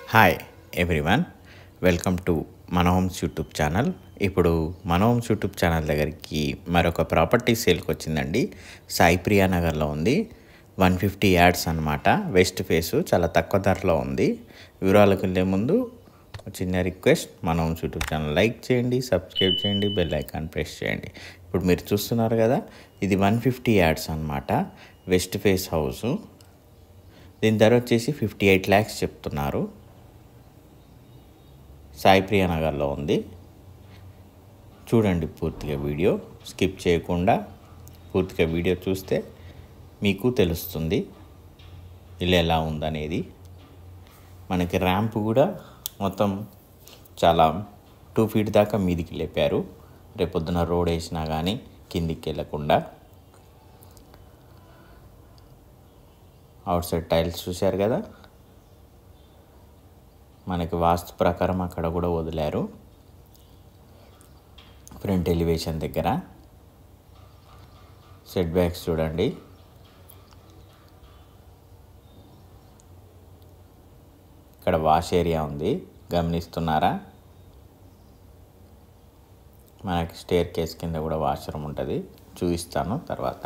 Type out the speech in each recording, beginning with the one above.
hi everyone welcome to మన homes YouTube channel ఇప్పుడు మన హోమ్స్ యూట్యూబ్ ఛానల్ దగ్గరికి మరొక ప్రాపర్టీ సేల్కి వచ్చిందండి సాయి ప్రియా నగర్లో ఉంది వన్ ఫిఫ్టీ యాడ్స్ అనమాట వెస్ట్ ఫేసు చాలా తక్కువ ధరలో ఉంది వివరాలకు వెళ్ళే ముందు ఒక చిన్న రిక్వెస్ట్ మన హోమ్స్ యూట్యూబ్ ఛానల్ లైక్ చేయండి సబ్స్క్రైబ్ చేయండి బెల్ ఐకాన్ ప్రెస్ చేయండి ఇప్పుడు మీరు చూస్తున్నారు కదా ఇది వన్ ఫిఫ్టీ యాడ్స్ అనమాట వెస్ట్ ఫేస్ హౌసు దీని ధర వచ్చేసి ఫిఫ్టీ ఎయిట్ ల్యాక్స్ చెప్తున్నారు సాయి ప్రియ నగర్లో ఉంది చూడండి పూర్తిగా వీడియో స్కిప్ చేయకుండా పూర్తిగా వీడియో చూస్తే మీకు తెలుస్తుంది ఇల్లు ఎలా ఉందనేది మనకి ర్యాంప్ కూడా మొత్తం చాలా టూ ఫీట్ దాకా మీదికి లేపారు రేపొద్దున రోడ్ వేసినా కానీ కిందికి వెళ్ళకుండా అవుట్ సైడ్ టైల్స్ చూశారు కదా మనకి వాస్తు ప్రకారం అక్కడ కూడా వదిలారు ఫ్రంట్ ఎలివేషన్ దగ్గర సెట్ బ్యాక్స్ చూడండి ఇక్కడ వాష్ ఏరియా ఉంది గమనిస్తున్నారా మనకి స్టేర్ కేస్ కింద కూడా వాష్రూమ్ ఉంటుంది చూపిస్తాను తర్వాత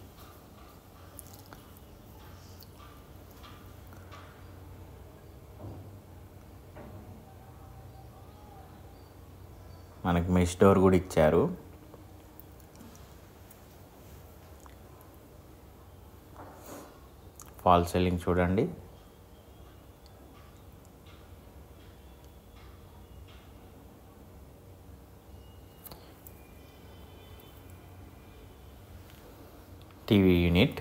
మనకి మెష్ డోర్ కూడా ఇచ్చారు ఫాల్ సీలింగ్ చూడండి టీవీ యూనిట్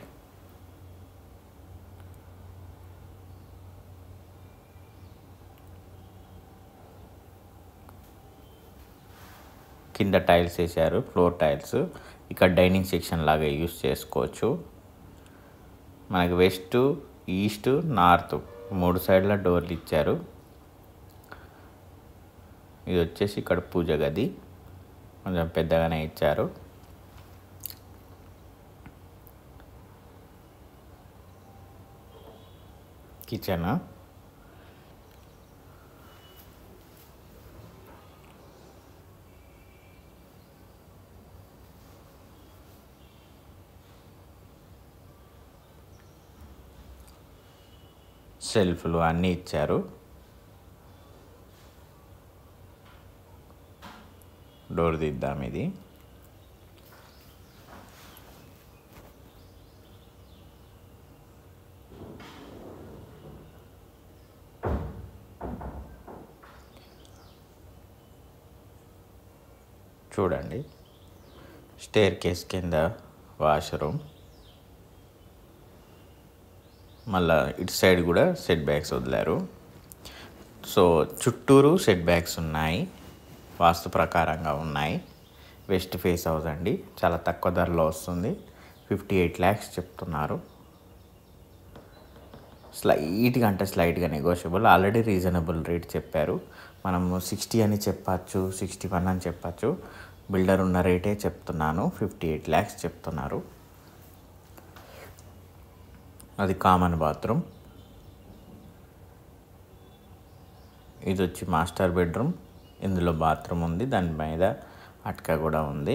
కింద టైల్స్ వేసారు ఫ్లోర్ టైల్స్ ఇక్కడ డైనింగ్ సెక్షన్ లాగా యూస్ చేసుకోవచ్చు మనకి వెస్ట్ ఈస్ట్ నార్త్ మూడు సైడ్ల డోర్లు ఇచ్చారు ఇది వచ్చేసి ఇక్కడ పూజ గది కొంచెం పెద్దగానే ఇచ్చారు కిచెన్ సెల్ఫ్లు అన్నీ ఇచ్చారు డోర్ దిద్దాం ఇది చూడండి స్టేర్ కేస్ కింద వాష్రూమ్ మళ్ళా ఇటు సైడ్ కూడా సెట్ బ్యాక్స్ వదిలారు సో చుట్టూరు సెట్ బ్యాక్స్ ఉన్నాయి వాస్తు ప్రకారంగా ఉన్నాయి వెస్ట్ ఫేస్ హౌస్ అండి చాలా తక్కువ ధరలో వస్తుంది ఫిఫ్టీ ఎయిట్ ల్యాక్స్ చెప్తున్నారు స్లైట్గా అంటే స్లైట్గా నెగోషియబుల్ ఆల్రెడీ రీజనబుల్ రేట్ చెప్పారు మనము సిక్స్టీ అని చెప్పచ్చు సిక్స్టీ వన్ అని చెప్పచ్చు బిల్డర్ ఉన్న రేటే చెప్తున్నాను ఫిఫ్టీ ఎయిట్ ల్యాక్స్ చెప్తున్నారు అది కామన్ బాత్రూమ్ ఇది వచ్చి మాస్టర్ బెడ్రూమ్ ఇందులో బాత్రూమ్ ఉంది దాని మీద అట్క కూడా ఉంది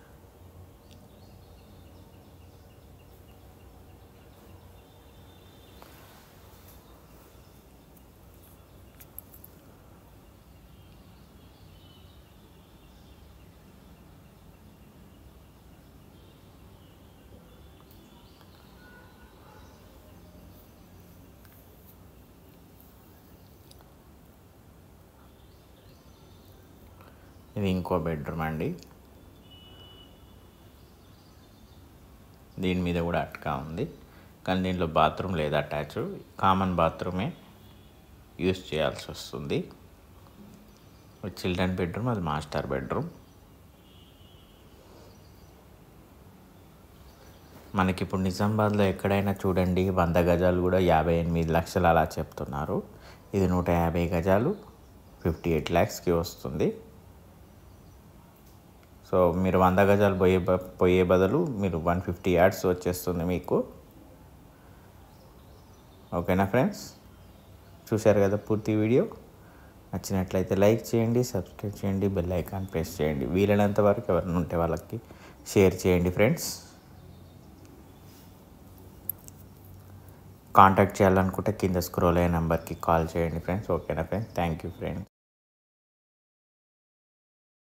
ఇది ఇంకో బెడ్రూమ్ అండి దీని మీద కూడా అట్కా ఉంది కానీ దీంట్లో బాత్రూమ్ లేదు అటాచ్ కామన్ బాత్రూమే యూస్ చేయాల్సి వస్తుంది చిల్డ్రన్ బెడ్రూమ్ అది మాస్టర్ బెడ్రూమ్ మనకి ఇప్పుడు నిజామాబాద్లో ఎక్కడైనా చూడండి వంద గజాలు కూడా యాభై ఎనిమిది లక్షలు అలా చెప్తున్నారు ఇది నూట యాభై గజాలు ఫిఫ్టీ ఎయిట్ ల్యాక్స్కి వస్తుంది సో మీరు వంద గజాలు పోయే బ- పోయే బదులు మీరు వన్ ఫిఫ్టీ యాడ్స్ వచ్చేస్తుంది మీకు ఓకేనా ఫ్రెండ్స్ చూశారు కదా పూర్తి వీడియో నచ్చినట్లయితే లైక్ చేయండి సబ్స్క్రైబ్ చేయండి బెల్ ఐకాన్ ప్రెస్ చేయండి వీలైనంత వరకు ఎవరైనా ఉంటే వాళ్ళకి షేర్ చేయండి ఫ్రెండ్స్ కాంటాక్ట్ చేయాలనుకుంటే కింద స్క్రోల్ అయ్యే నెంబర్కి కాల్ చేయండి ఫ్రెండ్స్ ఓకేనా ఫ్రెండ్స్ థ్యాంక్ యూ ఫ్రెండ్స్